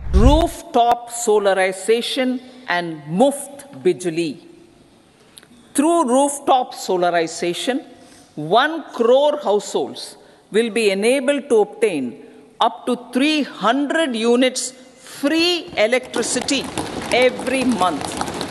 rooftop solarization and Muft Bijli. Through rooftop solarization, 1 crore households will be enabled to obtain up to 300 units free electricity every month.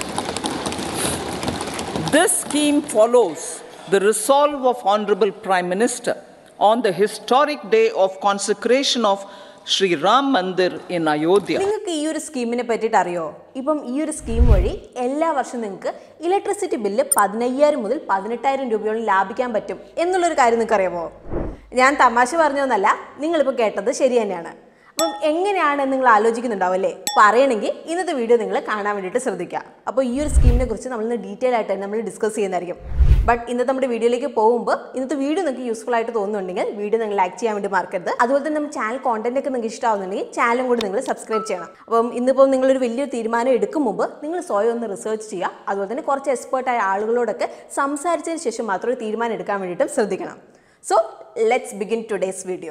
This scheme follows the resolve of Honorable Prime Minister on the historic day of consecration of Sri Ram Mandir in Ayodhya. നിങ്ങൾക്ക് ഈ ഒരു സ്കീമിനെ പറ്റിയിട്ട് അറിയോ ഇപ്പം ഈ ഒരു scheme വഴി എല്ലാ വർഷവും നിങ്ങൾക്ക് ഇലക്ട്രിസിറ്റി ബില്ല് പതിനയ്യായിരം മുതൽ പതിനെട്ടായിരം രൂപയോളം ലാഭിക്കാൻ പറ്റും എന്നുള്ളൊരു കാര്യം നിങ്ങൾക്ക് അറിയാമോ ഞാൻ തമാശ പറഞ്ഞൊന്നല്ല നിങ്ങളിപ്പോൾ കേട്ടത് ശരി തന്നെയാണ് അപ്പം എങ്ങനെയാണ് നിങ്ങൾ ആലോചിക്കുന്നുണ്ടാവും അല്ലേ പറയണമെങ്കിൽ ഇന്നത്തെ വീഡിയോ നിങ്ങൾ കാണാൻ വേണ്ടിയിട്ട് ശ്രദ്ധിക്കുക അപ്പോൾ ഈ ഒരു സ്കീമിനെ കുറിച്ച് നമ്മൾ ഇന്ന് ഡീറ്റെയിൽ ആയിട്ട് തന്നെ നമ്മൾ ഡിസ്കസ് ചെയ്യുന്നതായിരിക്കും ബട്ട് ഇന്നത്തെ നമ്മുടെ വീഡിയോയിലേക്ക് പോകുമ്പോൾ ഇന്നത്തെ വീഡിയോ നിങ്ങൾക്ക് യൂസ്ഫുൾ ആയിട്ട് തോന്നുന്നുണ്ടെങ്കിൽ വീഡിയോ നിങ്ങൾ ലൈക്ക് ചെയ്യാൻ വേണ്ടി മറക്കരുത് അതുപോലെ തന്നെ നമ്മുടെ ചാനൽ കോണ്ടന്റ് ഒക്കെ നിങ്ങൾക്ക് ഇഷ്ടമാവുന്നുണ്ടെങ്കിൽ ചാനലും കൂടി നിങ്ങൾ സബ്സ്ക്രൈബ് ചെയ്യണം അപ്പം ഇന്നിപ്പോൾ നിങ്ങളൊരു വലിയൊരു തീരുമാനം എടുക്കും മുമ്പ് നിങ്ങൾ സ്വയം ഒന്ന് റിസർച്ച് ചെയ്യുക അതുപോലെ തന്നെ കുറച്ച് എക്സ്പേർട്ടായ ആളുകളോടൊക്കെ സംസാരിച്ചതിന് ശേഷം മാത്രം ഒരു തീരുമാനം എടുക്കാൻ വേണ്ടിയിട്ടും ശ്രദ്ധിക്കണം so let's begin today's video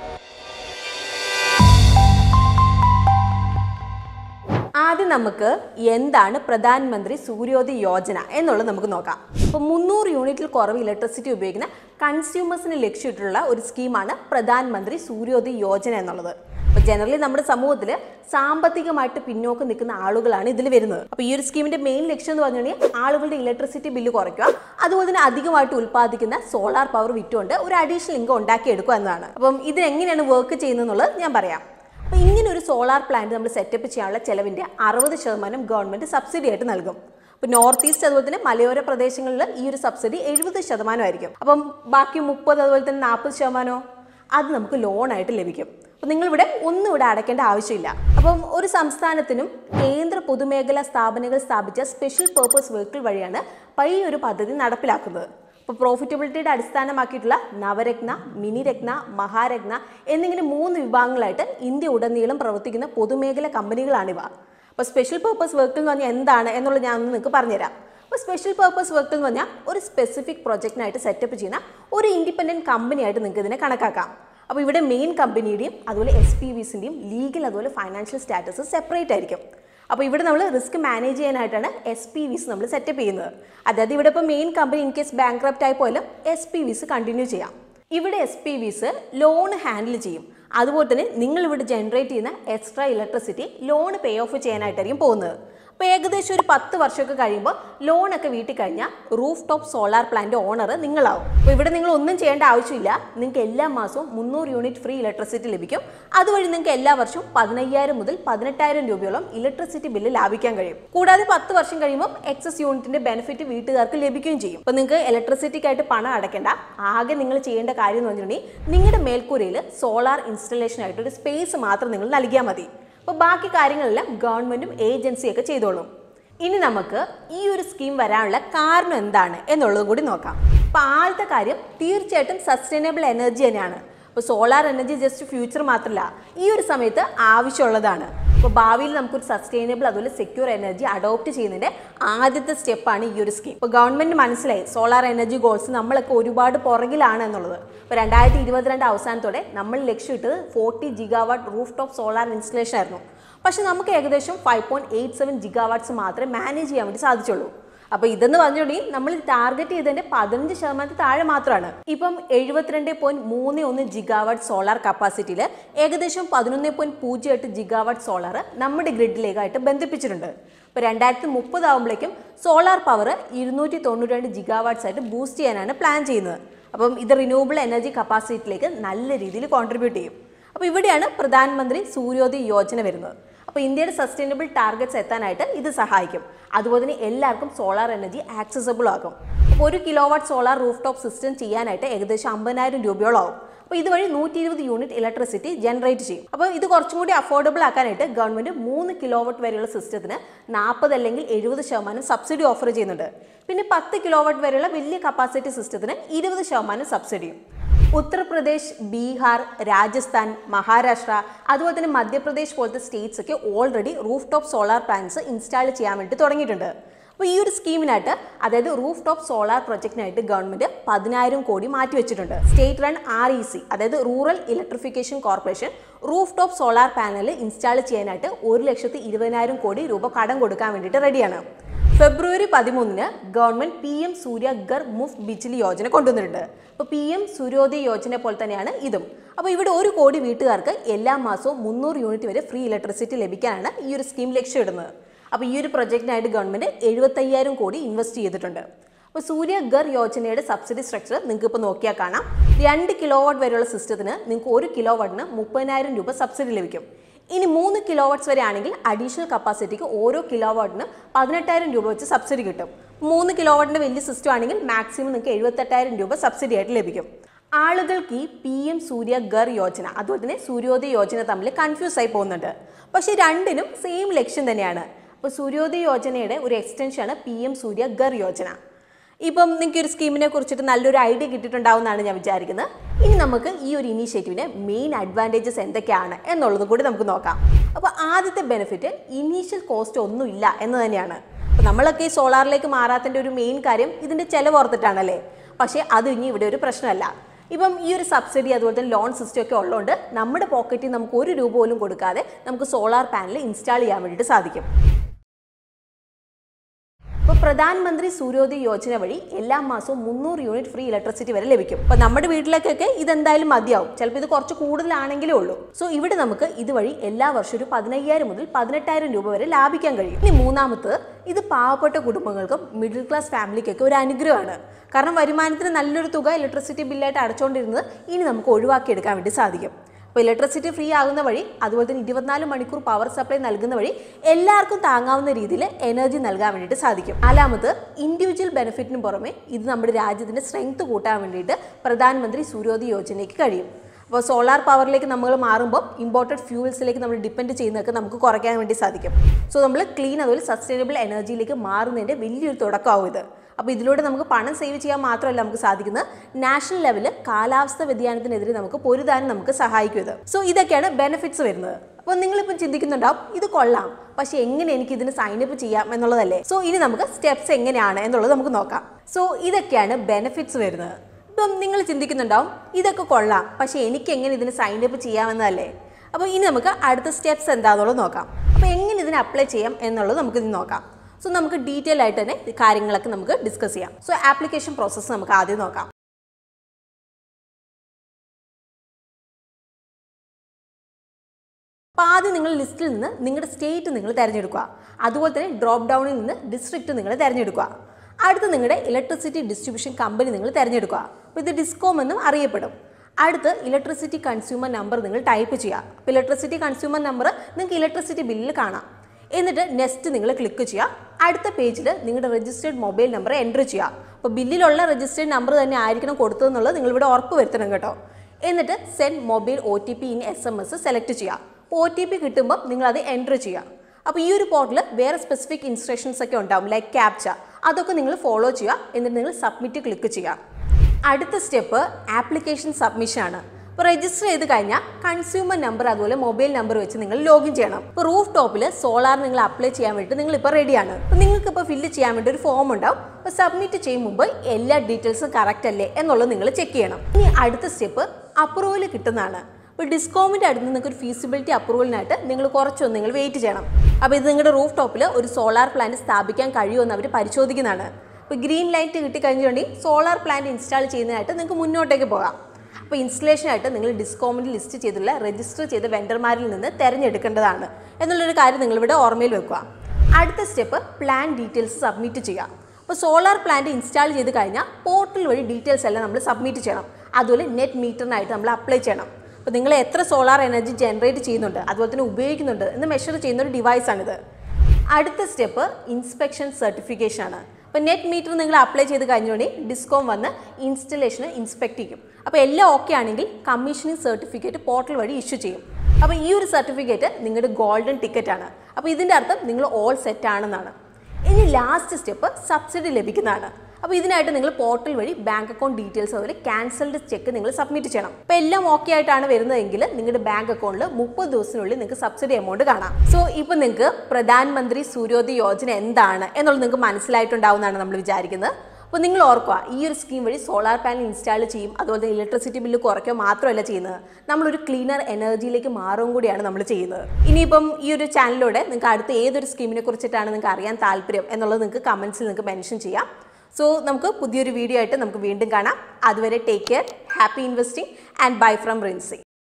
ആദ്യം നമുക്ക് എന്താണ് പ്രധാനമന്ത്രി സൂര്യോദയ യോജന എന്നുള്ളത് നമുക്ക് നോക്കാം ഇപ്പോൾ മുന്നൂറ് യൂണിറ്റിൽ കുറവ് ഇലക്ട്രിസിറ്റി ഉപയോഗിക്കുന്ന കൺസ്യൂമേഴ്സിന് ലക്ഷ്യമിട്ടുള്ള ഒരു സ്കീമാണ് പ്രധാനമന്ത്രി സൂര്യോദയ യോജന എന്നുള്ളത് അപ്പോൾ ജനറലി നമ്മുടെ സമൂഹത്തിൽ സാമ്പത്തികമായിട്ട് പിന്നോക്കം നിൽക്കുന്ന ആളുകളാണ് ഇതിൽ വരുന്നത് അപ്പോൾ ഈ ഒരു സ്കീമിന്റെ മെയിൻ ലക്ഷ്യം എന്ന് പറഞ്ഞു കഴിഞ്ഞാൽ ആളുകളുടെ ഇലക്ട്രിസിറ്റി ബില്ല് കുറയ്ക്കുക അതുപോലെ തന്നെ അധികമായിട്ട് ഉൽപ്പാദിക്കുന്ന സോളാർ പവർ വിറ്റുകൊണ്ട് ഒരു അഡീഷണൽ ഇൻകം ഉണ്ടാക്കിയെടുക്കുക എന്നതാണ് അപ്പം ഇത് എങ്ങനെയാണ് വർക്ക് ചെയ്യുന്നത് എന്നുള്ളത് ഞാൻ പറയാം അപ്പോൾ ഇങ്ങനെ ഒരു സോളാർ പ്ലാന്റ് നമ്മൾ സെറ്റപ്പ് ചെയ്യാനുള്ള ചെലവിൻ്റെ അറുപത് ശതമാനം ഗവൺമെൻറ് സബ്സിഡി ആയിട്ട് നൽകും ഇപ്പോൾ നോർത്ത് ഈസ്റ്റ് അതുപോലെ തന്നെ മലയോര പ്രദേശങ്ങളിൽ ഈ ഒരു സബ്സിഡി എഴുപത് ശതമാനമായിരിക്കും അപ്പം ബാക്കി മുപ്പത് അതുപോലെ തന്നെ നാൽപ്പത് ശതമാനമോ അത് നമുക്ക് ലോണായിട്ട് ലഭിക്കും അപ്പം നിങ്ങളിവിടെ ഒന്നും ഇവിടെ അടയ്ക്കേണ്ട ആവശ്യമില്ല അപ്പം ഒരു സംസ്ഥാനത്തിനും കേന്ദ്ര പൊതുമേഖലാ സ്ഥാപനങ്ങൾ സ്ഥാപിച്ച സ്പെഷ്യൽ പേർപ്പസ് വെഹിക്കിൾ വഴിയാണ് ഈ ഒരു പദ്ധതി നടപ്പിലാക്കുന്നത് ഇപ്പോൾ പ്രോഫിറ്റബിലിറ്റിയുടെ അടിസ്ഥാനമാക്കിയിട്ടുള്ള നവരത്ന മിനിരത്ന മഹാരത്ന എന്നിങ്ങനെ മൂന്ന് വിഭാഗങ്ങളായിട്ട് ഇന്ത്യ ഉടനീളം പ്രവർത്തിക്കുന്ന പൊതുമേഖല കമ്പനികളാണിവ അപ്പോൾ സ്പെഷ്യൽ പേർപ്പസ് വെഹിക്കിൾ എന്ന് പറഞ്ഞാൽ എന്താണ് എന്നുള്ളത് ഞാൻ ഒന്ന് നിങ്ങൾക്ക് പറഞ്ഞുതരാം അപ്പോൾ സ്പെഷ്യൽ പേർപ്പസ് വെഹിക്കിൾ എന്ന് പറഞ്ഞാൽ ഒരു സ്പെസിഫിക് പ്രൊജക്റ്റിനായിട്ട് സെറ്റപ്പ് ചെയ്യുന്ന ഒരു ഇൻഡിപെൻഡൻറ്റ് കമ്പനിയായിട്ട് നിങ്ങൾക്ക് ഇതിനെ കണക്കാക്കാം അപ്പോൾ ഇവിടെ മെയിൻ കമ്പനിയുടെയും അതുപോലെ എസ് പി വിസിൻ്റെയും ലീഗൽ അതുപോലെ ഫൈനാൻഷ്യൽ സ്റ്റാറ്റസ് സെപ്പറേറ്റ് ആയിരിക്കും അപ്പോൾ ഇവിടെ നമ്മൾ റിസ്ക് മാനേജ് ചെയ്യാനായിട്ടാണ് എസ് പി വിസ് നമ്മൾ സെറ്റപ്പ് ചെയ്യുന്നത് അതായത് ഇവിടെ ഇപ്പോൾ main company in case bankrupt ആയി പോലും എസ് പി വിസ് കണ്ടിന്യൂ ചെയ്യാം ഇവിടെ S P Vs loan handle ചെയ്യും അതുപോലെ തന്നെ നിങ്ങൾ ഇവിടെ ജനറേറ്റ് ചെയ്യുന്ന extra electricity loan pay off ചെയ്യാനായിട്ടായിരിക്കും പോകുന്നത് അപ്പോൾ ഏകദേശം ഒരു പത്ത് വർഷമൊക്കെ കഴിയുമ്പോൾ ലോണൊക്കെ വീട്ടിൽ കഴിഞ്ഞാൽ roof top solar plant owner നിങ്ങളാവും അപ്പോൾ ഇവിടെ നിങ്ങൾ ഒന്നും ചെയ്യേണ്ട ആവശ്യമില്ല നിങ്ങൾക്ക് എല്ലാ മാസവും മുന്നൂറ് യൂണിറ്റ് ഫ്രീ ഇലക്ട്രിസിറ്റി ലഭിക്കും അതുവഴി നിങ്ങൾക്ക് എല്ലാ വർഷവും പതിനയ്യായിരം മുതൽ പതിനെട്ടായിരം രൂപയോളം ഇലക്ട്രിസിറ്റി ബില്ല് ലാഭിക്കാൻ കഴിയും കൂടാതെ പത്ത് വർഷം കഴിയുമ്പോൾ എക്സസ് യൂണിറ്റിന്റെ ബെനിഫിറ്റ് വീട്ടുകാർക്ക് ലഭിക്കുകയും ചെയ്യും അപ്പോൾ നിങ്ങൾക്ക് ഇലക്ട്രിസിറ്റിക്കായിട്ട് പണം അടയ്ക്കേണ്ട ആകെ നിങ്ങൾ ചെയ്യേണ്ട കാര്യം എന്ന് പറഞ്ഞിട്ടുണ്ടെങ്കിൽ നിങ്ങളുടെ മേൽക്കൂരയിൽ സോളാർ ഇൻസ്റ്റലേഷൻ ആയിട്ട് ഒരു സ്പേസ് മാത്രം നിങ്ങൾ നൽകിയാൽ മതി അപ്പോൾ ബാക്കി കാര്യങ്ങളെല്ലാം ഗവൺമെൻറ്റും ഏജൻസിയൊക്കെ ചെയ്തോളും ഇനി നമുക്ക് ഈ ഒരു സ്കീം വരാനുള്ള കാരണം എന്താണ് എന്നുള്ളതും കൂടി നോക്കാം അപ്പോൾ ആദ്യത്തെ കാര്യം തീർച്ചയായിട്ടും സസ്റ്റൈനബിൾ എനർജി തന്നെയാണ് അപ്പോൾ സോളാർ എനർജി ജസ്റ്റ് ഫ്യൂച്ചർ മാത്രമല്ല ഈ ഒരു സമയത്ത് ആവശ്യമുള്ളതാണ് അപ്പോൾ ഭാവിയിൽ നമുക്കൊരു സസ്റ്റൈനബിൾ അതുപോലെ സെക്യൂർ എനർജി അഡോപ്റ്റ് ചെയ്യുന്നതിൻ്റെ ആദ്യത്തെ സ്റ്റെപ്പാണ് ഈ ഒരു സ്കീം ഇപ്പോൾ ഗവൺമെൻറ് മനസ്സിലായി സോളാർ എനർജി ഗോൾസ് നമ്മളൊക്കെ ഒരുപാട് പുറകിലാണ് എന്നുള്ളത് ഇപ്പോൾ രണ്ടായിരത്തി ഇരുപത്തിരണ്ട് അവസാനത്തോടെ നമ്മൾ ലക്ഷ്യമിട്ടത് forty gigawatt roof top solar installation ആയിരുന്നു പക്ഷേ നമുക്ക് ഏകദേശം five point eight seven gigawatts മാത്രമേ മാനേജ് ചെയ്യാൻ വേണ്ടി സാധിച്ചുള്ളൂ അപ്പോൾ ഇതെന്ന് പറഞ്ഞിട്ടുണ്ടെങ്കിൽ നമ്മൾ ടാർഗറ്റ് ചെയ്തതിന്റെ പതിനഞ്ച് ശതമാനത്തിൽ താഴെ മാത്രമാണ് ഇപ്പം എഴുപത്തിരണ്ട് പോയിന്റ് മൂന്ന് ഒന്ന് ജിഗാവാട്ട് സോളാർ കപ്പാസിറ്റിയിൽ ഏകദേശം പതിനൊന്ന് പോയിന്റ് പൂജ്യം എട്ട് ജിഗാവാട്ട് സോളാർ നമ്മുടെ ഗ്രിഡിലേക്കായിട്ട് ബന്ധിപ്പിച്ചിട്ടുണ്ട് ഇപ്പോൾ രണ്ടായിരത്തി മുപ്പത് ആകുമ്പോഴേക്കും സോളാർ പവർ ഇരുന്നൂറ്റി തൊണ്ണൂറ്റി രണ്ട് ജിഗാവാട്ട്സ് ആയിട്ട് ബൂസ്റ്റ് ചെയ്യാനാണ് പ്ലാൻ ചെയ്യുന്നത് അപ്പം ഇത് റിന്യൂവബിൾ എനർജി കപ്പാസിറ്റിയിലേക്ക് നല്ല രീതിയിൽ കോൺട്രിബ്യൂട്ട് ചെയ്യും അപ്പോൾ ഇവിടെയാണ് പ്രധാനമന്ത്രി സൂര്യോദയ യോജന വരുന്നത് അപ്പോൾ ഇന്ത്യയുടെ സസ്റ്റൈനബിൾ ടാർഗറ്റ്സ് എത്താനായിട്ട് ഇത് സഹായിക്കും അതുപോലെ തന്നെ എല്ലാവർക്കും സോളാർ എനർജി ആക്സസബിൾ ആകും അപ്പോൾ ഒരു kilo watt solar roof top system ചെയ്യാനായിട്ട് ഏകദേശം അമ്പതിനായിരം രൂപയോളം ആവും അപ്പോൾ ഇതുവഴി നൂറ്റി ഇരുപത് യൂണിറ്റ് ഇലക്ട്രിസിറ്റി ജനറേറ്റ് ചെയ്യും അപ്പോൾ ഇത് കുറച്ചും കൂടി അഫോർഡബിൾ ആക്കാനായിട്ട് ഗവൺമെൻറ് മൂന്ന് കിലോ വാട്ട് വരെയുള്ള സിസ്റ്റത്തിന് നാൽപ്പത് അല്ലെങ്കിൽ എഴുപത് ശതമാനം സബ്സിഡി ഓഫർ ചെയ്യുന്നുണ്ട് പിന്നെ പത്ത് കിലോ വാട്ട് വരെയുള്ള വലിയ കപ്പാസിറ്റി സിസ്റ്റത്തിന് ഇരുപത് ശതമാനം സബ്സിഡിയും ഉത്തർപ്രദേശ് ബീഹാർ രാജസ്ഥാൻ മഹാരാഷ്ട്ര അതുപോലെ തന്നെ മധ്യപ്രദേശ് പോലത്തെ സ്റ്റേറ്റ്സ് ഒക്കെ already roof top solar plants install ചെയ്യാൻ വേണ്ടി തുടങ്ങിയിട്ടുണ്ട് അപ്പോൾ അപ്പോൾ ഈ ഒരു സ്കീമിനായിട്ട് അതായത് റൂഫ് ടോപ്പ് സോളാർ പ്രൊജക്ടിനായിട്ട് ഗവൺമെന്റ് പതിനായിരം കോടി മാറ്റി വെച്ചിട്ടുണ്ട് state run R E C അതായത് rural electrification corporation roof top solar panel install ചെയ്യാനായിട്ട് ഒരു ലക്ഷത്തി ഇരുപതിനായിരം കോടി രൂപ കടം കൊടുക്കാൻ വേണ്ടിയിട്ട് റെഡിയാണ് ഫെബ്രുവരി പതിമൂന്നിന് government P M Surya Ghar Muft Bijli Yojana കൊണ്ടുവന്നിട്ടുണ്ട് അപ്പോൾ പി എം സൂര്യോദയ യോജന പോലെ തന്നെയാണ് ഇതും അപ്പോൾ ഇവിടെ ഒരു കോടി വീട്ടുകാർക്ക് എല്ലാ മാസവും മുന്നൂറ് യൂണിറ്റ് വരെ ഫ്രീ ഇലക്ട്രിസിറ്റി ലഭിക്കാനാണ് ഈ ഒരു സ്കീം ലക്ഷ്യമിടുന്നത് അപ്പോൾ ഈ ഒരു പ്രൊജക്റ്റിനായിട്ട് ഗവൺമെന്റ് എഴുപത്തയ്യായിരം കോടി ഇൻവെസ്റ്റ് ചെയ്തിട്ടുണ്ട് അപ്പോൾ സൂര്യ ഗർ യോജനയുടെ സബ്സിഡി സ്ട്രക്ചർ നിങ്ങൾക്ക് ഇപ്പോൾ നോക്കിയാൽ കാണാം രണ്ട് കിലോ വാട്ട് വരെയുള്ള സിസ്റ്റത്തിന് നിങ്ങൾക്ക് ഒരു കിലോ വാട്ടിന് മുപ്പതിനായിരം രൂപ സബ്സിഡി ലഭിക്കും ഇനി മൂന്ന് കിലോ വാട്ട്സ് വരെ ആണെങ്കിൽ അഡീഷണൽ കപ്പാസിറ്റിക്ക് ഓരോ കിലോ വാട്ടിന് പതിനെട്ടായിരം രൂപ വെച്ച് സബ്സിഡി കിട്ടും മൂന്ന് കിലോ വാട്ടിൻ്റെ വലിയ സിസ്റ്റം ആണെങ്കിൽ മാക്സിമം നിങ്ങൾക്ക് എഴുപത്തെട്ടായിരം രൂപ സബ്സിഡി ആയിട്ട് ലഭിക്കും ആളുകൾക്ക് ഈ പി എം സൂര്യ ഗർ യോജന അതുപോലെ തന്നെ സൂര്യോദയ യോജന തമ്മിൽ കൺഫ്യൂസ് ആയി പോകുന്നുണ്ട് പക്ഷേ രണ്ടിനും സെയിം ലക്ഷ്യം തന്നെയാണ് അപ്പോൾ സൂര്യോദയ യോജനയുടെ ഒരു എക്സ്റ്റൻഷനാണ് പി എം സൂര്യ ഗർ യോജന ഇപ്പം നിങ്ങൾക്ക് ഒരു സ്കീമിനെ കുറിച്ചിട്ട് നല്ലൊരു ഐഡിയ കിട്ടിയിട്ടുണ്ടാവുമെന്നാണ് ഞാൻ വിചാരിക്കുന്നത് ഇനി നമുക്ക് ഈ ഒരു ഇനീഷ്യേറ്റീവിന് മെയിൻ അഡ്വാൻറ്റേജസ് എന്തൊക്കെയാണ് എന്നുള്ളതും കൂടി നമുക്ക് നോക്കാം അപ്പോൾ ആദ്യത്തെ ബെനിഫിറ്റ് ഇനീഷ്യൽ കോസ്റ്റ് ഒന്നുമില്ല എന്ന് തന്നെയാണ് അപ്പോൾ നമ്മളൊക്കെ ഈ സോളാറിലേക്ക് മാറാത്തതിൻ്റെ ഒരു മെയിൻ കാര്യം ഇതിൻ്റെ ചിലവ് ഓർത്തിട്ടാണല്ലേ പക്ഷേ അത് ഇനി ഇവിടെ ഒരു പ്രശ്നമല്ല ഇപ്പം ഈ ഒരു സബ്സിഡി അതുപോലെ തന്നെ ലോൺ സിസ്റ്റം ഒക്കെ ഉള്ളതുകൊണ്ട് നമ്മുടെ പോക്കറ്റിൽ നമുക്ക് ഒരു രൂപ പോലും കൊടുക്കാതെ നമുക്ക് സോളാർ പാനൽ ഇൻസ്റ്റാൾ ചെയ്യാൻ വേണ്ടിയിട്ട് സാധിക്കും ഇപ്പോൾ പ്രധാനമന്ത്രി സൂര്യോദയ യോജന വഴി എല്ലാ മാസവും മുന്നൂറ് യൂണിറ്റ് ഫ്രീ ഇലക്ട്രിസിറ്റി വരെ ലഭിക്കും അപ്പോൾ നമ്മുടെ വീട്ടിലേക്കൊക്കെ ഇതെന്തായാലും മതിയാവും ചിലപ്പോൾ ഇത് കുറച്ച് കൂടുതലാണെങ്കിലേ ഉള്ളൂ സോ ഇവിടെ നമുക്ക് ഇതുവഴി എല്ലാ വർഷവും ഒരു പതിനയ്യായിരം മുതൽ പതിനെട്ടായിരം രൂപ വരെ ലാഭിക്കാൻ കഴിയും ഇനി മൂന്നാമത് ഇത് പാവപ്പെട്ട കുടുംബങ്ങൾക്കും മിഡിൽ ക്ലാസ് ഫാമിലിക്കൊക്കെ ഒരു അനുഗ്രഹമാണ് കാരണം വരുമാനത്തിന് നല്ലൊരു തുക ഇലക്ട്രിസിറ്റി ബില്ലായിട്ട് അടച്ചുകൊണ്ടിരുന്നത് ഇനി നമുക്ക് ഒഴിവാക്കിയെടുക്കാൻ വേണ്ടി സാധിക്കും അപ്പോൾ ഇലക്ട്രിസിറ്റി ഫ്രീ ആകുന്ന വഴി അതുപോലെ തന്നെ ഇരുപത്തിനാല് മണിക്കൂർ പവർ സപ്ലൈ നൽകുന്ന വഴി എല്ലാവർക്കും താങ്ങാവുന്ന രീതിയിൽ എനർജി നൽകാൻ വേണ്ടിയിട്ട് സാധിക്കും നാലാമത് ഇൻഡിവിജ്വൽ ബെനിഫിറ്റിന് പുറമെ ഇത് നമ്മുടെ രാജ്യത്തിൻ്റെ സ്ട്രെങ്ത് കൂട്ടാൻ വേണ്ടിയിട്ട് പ്രധാനമന്ത്രി സൂര്യോദയ യോജനയ്ക്ക് കഴിയും അപ്പോൾ സോളാർ പവറിലേക്ക് നമ്മൾ മാറുമ്പോൾ ഇമ്പോർട്ടഡ് ഫ്യൂൾസിലേക്ക് നമ്മൾ ഡിപ്പെൻഡ് ചെയ്യുന്നതൊക്കെ നമുക്ക് കുറയ്ക്കാൻ വേണ്ടി സാധിക്കും സോ നമ്മൾ ക്ലീൻ അതുപോലെ സസ്റ്റൈനബിൾ എനർജിയിലേക്ക് മാറുന്നതിൻ്റെ വലിയൊരു തുടക്കമാവും ഇത് അപ്പോൾ ഇതിലൂടെ നമുക്ക് പണം സേവ് ചെയ്യാൻ മാത്രമല്ല നമുക്ക് സാധിക്കുന്നത് നാഷണൽ ലെവലിൽ കാലാവസ്ഥ വ്യതിയാനത്തിനെതിരെ നമുക്ക് പൊരുതാനും നമുക്ക് സഹായിക്കും ഇത് സോ ഇതൊക്കെയാണ് ബെനിഫിറ്റ്സ് വരുന്നത് അപ്പോൾ നിങ്ങളിപ്പം ചിന്തിക്കുന്നുണ്ടാവും ഇത് കൊള്ളാം പക്ഷേ എങ്ങനെ എനിക്ക് ഇതിന് സൈനപ്പ് ചെയ്യാം എന്നുള്ളതല്ലേ സോ ഇനി നമുക്ക് സ്റ്റെപ്സ് എങ്ങനെയാണ് എന്നുള്ളത് നമുക്ക് നോക്കാം സോ ഇതൊക്കെയാണ് ബെനിഫിറ്റ്സ് വരുന്നത് ഇപ്പം നിങ്ങൾ ചിന്തിക്കുന്നുണ്ടാവും ഇതൊക്കെ കൊള്ളാം പക്ഷേ എനിക്ക് എങ്ങനെ ഇതിന് സൈനപ്പ് ചെയ്യാമെന്നതല്ലേ അപ്പോൾ ഇനി നമുക്ക് അടുത്ത സ്റ്റെപ്സ് എന്താണെന്നുള്ളത് നോക്കാം അപ്പോൾ എങ്ങനെ ഇതിന് അപ്ലൈ ചെയ്യാം എന്നുള്ളത് നമുക്ക് ഇത് നോക്കാം സോ നമുക്ക് ഡീറ്റെയിൽ ആയിട്ട് തന്നെ ഈ കാര്യങ്ങളൊക്കെ നമുക്ക് ഡിസ്കസ് ചെയ്യാം സോ ആപ്ലിക്കേഷൻ പ്രോസസ്സ് നമുക്ക് ആദ്യം നോക്കാം അപ്പോൾ ആദ്യം നിങ്ങൾ ലിസ്റ്റിൽ നിന്ന് നിങ്ങളുടെ സ്റ്റേറ്റ് നിങ്ങൾ തിരഞ്ഞെടുക്കുക അതുപോലെ തന്നെ ഡ്രോപ്പ് ഡൗണിൽ നിന്ന് ഡിസ്ട്രിക്റ്റ് നിങ്ങൾ തിരഞ്ഞെടുക്കുക അടുത്ത് നിങ്ങളുടെ ഇലക്ട്രിസിറ്റി ഡിസ്ട്രിബ്യൂഷൻ കമ്പനി നിങ്ങൾ തിരഞ്ഞെടുക്കുക അപ്പോൾ ഇത് ഡിസ്കോം എന്നും അറിയപ്പെടും അടുത്ത് ഇലക്ട്രിസിറ്റി കൺസ്യൂമർ നമ്പർ നിങ്ങൾ ടൈപ്പ് ചെയ്യുക അപ്പോൾ ഇലക്ട്രിസിറ്റി കൺസ്യൂമർ നമ്പർ നിങ്ങൾക്ക് ഇലക്ട്രിസിറ്റി ബില്ലിൽ കാണാം എന്നിട്ട് നെക്സ്റ്റ് നിങ്ങൾ ക്ലിക്ക് ചെയ്യുക അടുത്ത പേജിൽ നിങ്ങളുടെ രജിസ്റ്റേർഡ് മൊബൈൽ നമ്പർ എൻ്റർ ചെയ്യുക അപ്പോൾ ബില്ലിലുള്ള രജിസ്റ്റേർഡ് നമ്പർ തന്നെ ആയിരിക്കണം കൊടുത്തതെന്നുള്ളത് നിങ്ങളിവിടെ ഉറപ്പ് വരുത്തണം കേട്ടോ എന്നിട്ട് send mobile O T P in S M S select ചെയ്യുക അപ്പോൾ ഒ ടി പി കിട്ടുമ്പോൾ നിങ്ങളത് എൻ്റർ ചെയ്യുക അപ്പോൾ ഈ ഒരു പോർട്ടൽ വേറെ സ്പെസിഫിക് ഇൻസ്ട്രക്ഷൻസ് ഒക്കെ ഉണ്ടാവും ലൈക്ക് ക്യാപ്ച അതൊക്കെ നിങ്ങൾ ഫോളോ ചെയ്യുക എന്നിട്ട് നിങ്ങൾ സബ്മിറ്റ് ക്ലിക്ക് ചെയ്യുക അടുത്ത സ്റ്റെപ്പ് ആപ്ലിക്കേഷൻ സബ്മിഷൻ ആണ് ഇപ്പോൾ രജിസ്റ്റർ ചെയ്ത് കഴിഞ്ഞാൽ കൺസ്യൂമർ നമ്പർ അതുപോലെ മൊബൈൽ നമ്പർ വെച്ച് നിങ്ങൾ ലോഗിൻ ചെയ്യണം ഇപ്പോൾ റൂഫ് ടോപ്പിൽ സോളാർ നിങ്ങൾ അപ്ലൈ ചെയ്യാൻ വേണ്ടി നിങ്ങൾ ഇപ്പോൾ റെഡിയാണ് അപ്പോൾ നിങ്ങൾക്ക് ഇപ്പോൾ ഫില്ല് ചെയ്യാൻ വേണ്ടി ഒരു ഫോം ഉണ്ടാവും അപ്പോൾ സബ്മിറ്റ് ചെയ്യും മുമ്പ് എല്ലാ ഡീറ്റെയിൽസും കറക്റ്റ് അല്ലേ എന്നുള്ളത് നിങ്ങൾ ചെക്ക് ചെയ്യണം ഇനി അടുത്ത സ്റ്റെപ്പ് അപ്രൂവൽ കിട്ടുന്നതാണ് ഇപ്പോൾ ഡിസ്കോമിൻ്റെ അടുത്ത് നിങ്ങൾക്ക് ഒരു ഫീസിബിലിറ്റി അപ്രൂവലിനായിട്ട് നിങ്ങൾ കുറച്ചൊന്ന് നിങ്ങൾ വെയിറ്റ് ചെയ്യണം അപ്പോൾ ഇത് നിങ്ങളുടെ റൂഫ് ടോപ്പിൽ ഒരു സോളാർ പ്ലാന്റ് സ്ഥാപിക്കാൻ കഴിയുമെന്ന് അവർ പരിശോധിക്കുന്നതാണ് ഇപ്പോൾ ഗ്രീൻ ലൈറ്റ് കിട്ടിക്കഴിഞ്ഞിട്ടുണ്ടെങ്കിൽ സോളാർ പ്ലാന്റ് ഇൻസ്റ്റാൾ ചെയ്യുന്നതിനായിട്ട് നിങ്ങൾക്ക് മുന്നോട്ടേക്ക് പോകാം അപ്പോൾ ഇൻസ്റ്റലേഷനായിട്ട് നിങ്ങൾ ഡിസ്കോമിൽ ലിസ്റ്റ് ചെയ്തുള്ള രജിസ്റ്റർ ചെയ്ത വെണ്ടർമാരിൽ നിന്ന് തിരഞ്ഞെടുക്കേണ്ടതാണ് എന്നുള്ളൊരു കാര്യം നിങ്ങളിവിടെ ഓർമ്മയിൽ വെക്കുക അടുത്ത സ്റ്റെപ്പ് പ്ലാൻ ഡീറ്റെയിൽസ് സബ്മിറ്റ് ചെയ്യുക അപ്പോൾ സോളാർ പ്ലാന്റ് ഇൻസ്റ്റാൾ ചെയ്ത് കഴിഞ്ഞാൽ പോർട്ടൽ വഴി ഡീറ്റെയിൽസ് എല്ലാം നമ്മൾ സബ്മിറ്റ് ചെയ്യണം അതുപോലെ നെറ്റ് മീറ്ററിനായിട്ട് നമ്മൾ അപ്ലൈ ചെയ്യണം അപ്പോൾ നിങ്ങൾ എത്ര സോളാർ എനർജി ജനറേറ്റ് ചെയ്യുന്നുണ്ട് അതുപോലെ തന്നെ ഉപയോഗിക്കുന്നുണ്ട് എന്ന് മെഷർ ചെയ്യുന്ന ഒരു ഡിവൈസാണിത് അടുത്ത സ്റ്റെപ്പ് ഇൻസ്പെക്ഷൻ സർട്ടിഫിക്കേഷൻ ആണ് അപ്പോൾ നെറ്റ് മീറ്റർ നിങ്ങൾ അപ്ലൈ ചെയ്ത് കഴിഞ്ഞുകൊണ്ടെങ്കിൽ ഡിസ്കോം വന്ന് ഇൻസ്റ്റലേഷന് ഇൻസ്പെക്ട് ചെയ്യും അപ്പോൾ എല്ലാം ഓക്കെ ആണെങ്കിൽ കമ്മീഷനിങ് സർട്ടിഫിക്കറ്റ് പോർട്ടൽ വഴി ഇഷ്യൂ ചെയ്യും അപ്പോൾ ഈ ഒരു സർട്ടിഫിക്കറ്റ് നിങ്ങളുടെ ഗോൾഡൻ ടിക്കറ്റ് ആണ് അപ്പോൾ ഇതിൻ്റെ അർത്ഥം നിങ്ങൾ ഓൾ സെറ്റ് ആണെന്നാണ് ഇനി ലാസ്റ്റ് സ്റ്റെപ്പ് സബ്സിഡി ലഭിക്കുന്നതാണ് അപ്പോൾ ഇതിനായിട്ട് നിങ്ങൾ പോർട്ടൽ വഴി ബാങ്ക് അക്കൗണ്ട് ഡീറ്റെയിൽസ് അതുപോലെ ക്യാൻസൽഡ് ചെക്ക് നിങ്ങൾ സബ്മിറ്റ് ചെയ്യണം അപ്പോൾ എല്ലാം ഓക്കെ ആയിട്ടാണ് വരുന്നതെങ്കിൽ നിങ്ങളുടെ ബാങ്ക് അക്കൗണ്ടിൽ മുപ്പത് ദിവസത്തിനുള്ളിൽ നിങ്ങൾക്ക് സബ്സിഡി എമൗണ്ട് കാണാം സോ ഇപ്പോൾ നിങ്ങൾക്ക് പ്രധാനമന്ത്രി സൂര്യോദയ യോജന എന്താണ് എന്നുള്ളത് നിങ്ങൾക്ക് മനസ്സിലായിട്ടുണ്ടാവുമെന്നാണ് നമ്മൾ വിചാരിക്കുന്നത് അപ്പോൾ നിങ്ങൾ ഓർക്കുക ഈ ഒരു സ്കീം വഴി സോളാർ പാനൽ ഇൻസ്റ്റാൾ ചെയ്യും അതുപോലെ തന്നെ ഇലക്ട്രിസിറ്റി ബില്ല് കുറയ്ക്കുക മാത്രമല്ല ചെയ്യുന്നത് നമ്മളൊരു ക്ലീനർ എനർജിയിലേക്ക് മാറുകയും കൂടിയാണ് നമ്മൾ ചെയ്യുന്നത് ഇനിയിപ്പം ഈ ഒരു ചാനലിലൂടെ നിങ്ങൾക്ക് അടുത്ത ഏതൊരു സ്കീമിനെ കുറിച്ചിട്ടാണ് നിങ്ങൾക്ക് അറിയാൻ താല്പര്യം എന്നുള്ളത് നിങ്ങൾക്ക് കമൻസിൽ നിങ്ങൾക്ക് മെൻഷൻ ചെയ്യാം സോ നമുക്ക് പുതിയൊരു വീഡിയോ ആയിട്ട് നമുക്ക് വീണ്ടും കാണാം അതുവരെ take care happy investing and bye from Rincy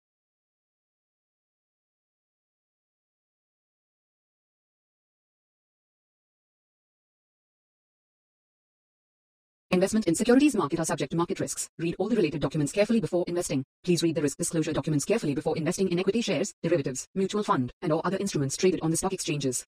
Investment in securities market are subject to market risks. Read all the related documents carefully before investing. Please read the risk disclosure documents carefully before investing in equity shares, derivatives, mutual fund, and or other instruments traded on the stock exchanges.